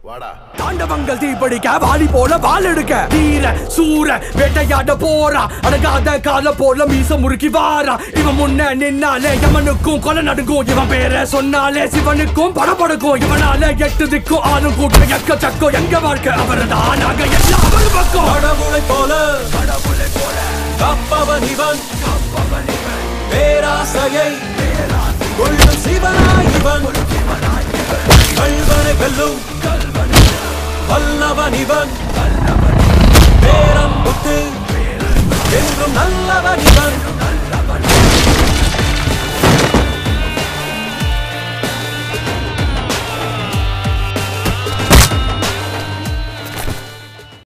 வாடா தாண்டவங்கள் தீப்படிக்க வாலி போல வால் எடுக்க வீர சூர வேட்டையாட போறா அடங்காத கால போல மீச முறுக்கி வாரா இவன் முன்ன நின்னாலே யமனுக்கும் கொலை நடுங்கும் இவன் பேர சொன்னாலே சிவனுக்கும் படபடுக்கும் இவனால எட்டு திக்கும் ஆளும் கூட்டம் எக்க சக்கம் எங்க வாழ்க்கை அவர்தான் நாங்க எல்லாம் அவர் பக்கம் கடவுளை போல கடவுளை போல கப்பவன் இவன் கப்பவன் இவன், பேராசையை கொள்ளும் சிவனாய் இவன் இவனாய் இவன், கல்வனை வெல்லும் கல்வன் வல்லவன் இவன் நல்லவன் பேரம் புத்து என்றும் நல்லவன் இவன் நல்ல